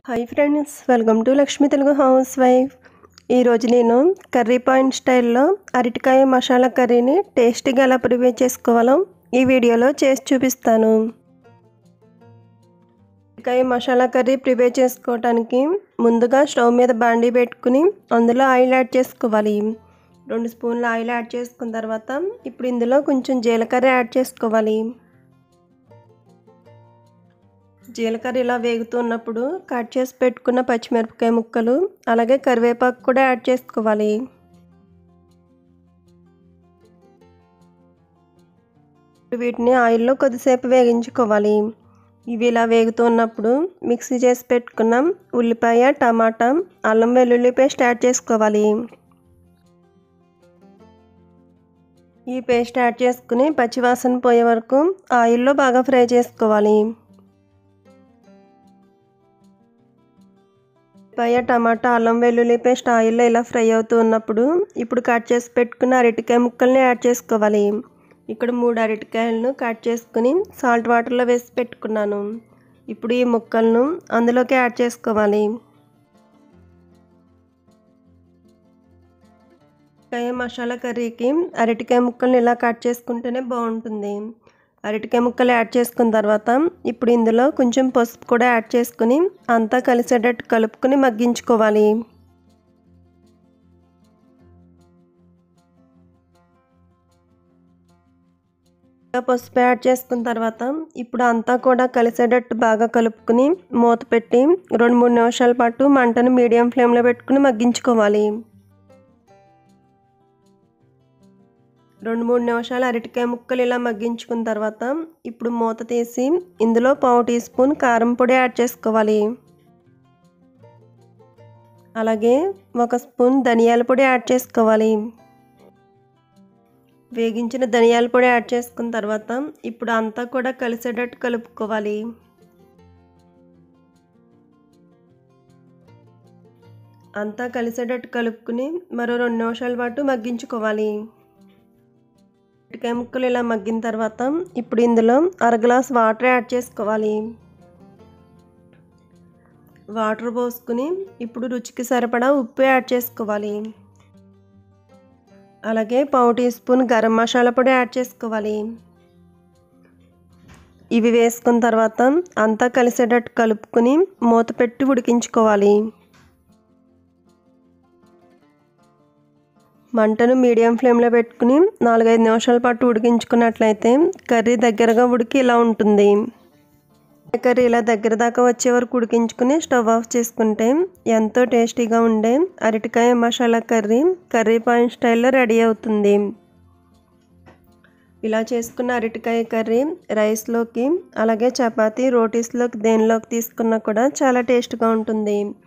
hi friends welcome to Lakshmi Telugu house wife ఈరోజు నేను curry point స్టైల్లో అరటికాయ మసాలా కర్రీని టేస్టీగా ఎలా ప్రిపేర్ చేసుకోవాలో ఈ వీడియోలో చేసి చూపిస్తాను అరటికాయ మసాలా కర్రీ ప్రిపేర్ చేసుకోవడానికి ముందుగా స్టవ్ మీద బాండీ పెట్టుకుని అందులో ఆయిల్ యాడ్ చేసుకోవాలి రెండు స్పూన్ల ఆయిల్ యాడ్ చేసుకున్న తర్వాత ఇప్పుడు ఇందులో కొంచెం జీలకర్ర యాడ్ చేసుకోవాలి జీలకర్ర ఇలా వేగుతున్నప్పుడు కట్ చేసి పెట్టుకున్న పచ్చిమిరపకాయ ముక్కలు అలాగే కరివేపాకు కూడా యాడ్ చేసుకోవాలి వీటిని ఆయిల్లో కొద్దిసేపు వేగించుకోవాలి ఇవి ఇలా వేగుతున్నప్పుడు మిక్సీ చేసి పెట్టుకున్న ఉల్లిపాయ టమాటా అల్లం వెల్లుల్లి పేస్ట్ యాడ్ చేసుకోవాలి ఈ పేస్ట్ యాడ్ చేసుకుని పచ్చివాసన పోయే వరకు ఆయిల్లో బాగా ఫ్రై చేసుకోవాలి పైన టమాటా అల్లం వెల్లుల్లి పేస్ట్ ఆయిల్లో ఇలా ఫ్రై అవుతూ ఉన్నప్పుడు ఇప్పుడు కట్ చేసి పెట్టుకున్న అరటికాయ ముక్కల్ని యాడ్ చేసుకోవాలి ఇక్కడ మూడు అరటికాయలను కట్ చేసుకుని సాల్ట్ వాటర్లో వేసి పెట్టుకున్నాను ఇప్పుడు ఈ ముక్కలను అందులోకి యాడ్ చేసుకోవాలి అరటికాయ మసాలా కర్రీకి అరటికాయ ముక్కల్ని ఇలా కట్ చేసుకుంటేనే బాగుంటుంది అరటికాయ ముక్కలు యాడ్ చేసుకున్న తర్వాత ఇప్పుడు ఇందులో కొంచెం పసుపు కూడా యాడ్ చేసుకుని అంతా కలిసేటట్టు కలుపుకొని మగ్గించుకోవాలి పసుపు యాడ్ చేసుకున్న తర్వాత ఇప్పుడు అంతా కూడా కలిసేటట్టు బాగా కలుపుకుని మూత పెట్టి రెండు మూడు నిమిషాల పాటు మంటను మీడియం ఫ్లేమ్లో పెట్టుకుని మగ్గించుకోవాలి రెండు మూడు నిమిషాలు అరటికాయ ముక్కలు ఇలా మగ్గించుకున్న తర్వాత ఇప్పుడు మూత తీసి ఇందులో పావు టీ స్పూన్ కారం పొడి యాడ్ చేసుకోవాలి అలాగే ఒక స్పూన్ ధనియాల పొడి యాడ్ చేసుకోవాలి వేగించిన ధనియాల పొడి యాడ్ చేసుకున్న తర్వాత ఇప్పుడు అంతా కూడా కలిసేటట్టు కలుపుకోవాలి అంతా కలిసేటట్టు కలుపుకుని మరో రెండు నిమిషాల పాటు మగ్గించుకోవాలి అరటికాయ ముక్కలు ఇలా మగ్గిన తర్వాత ఇప్పుడు ఇందులో అర గ్లాస్ వాటర్ యాడ్ చేసుకోవాలి వాటర్ పోసుకుని ఇప్పుడు రుచికి సరిపడా ఉప్పు యాడ్ చేసుకోవాలి అలాగే పావు టీ స్పూన్ గరం మసాలా పొడి యాడ్ చేసుకోవాలి ఇవి వేసుకున్న తర్వాత అంతా కలిసేటట్టు కలుపుకుని మూత పెట్టి ఉడికించుకోవాలి మంటను మీడియం ఫ్లేమ్లో పెట్టుకుని నాలుగైదు నిమిషాల పాటు ఉడికించుకున్నట్లయితే కర్రీ దగ్గరగా ఉడికి ఇలా ఉంటుంది కర్రీ ఇలా దగ్గర దాకా వచ్చే వరకు ఉడికించుకుని స్టవ్ ఆఫ్ చేసుకుంటే ఎంతో టేస్టీగా ఉండే అరటికాయ మసాలా కర్రీ కర్రీ పాయింట్ స్టైల్లో రెడీ అవుతుంది ఇలా చేసుకున్న అరటికాయ కర్రీ రైస్లోకి అలాగే చపాతీ రోటీస్లోకి దేనిలోకి తీసుకున్నా కూడా చాలా టేస్ట్గా ఉంటుంది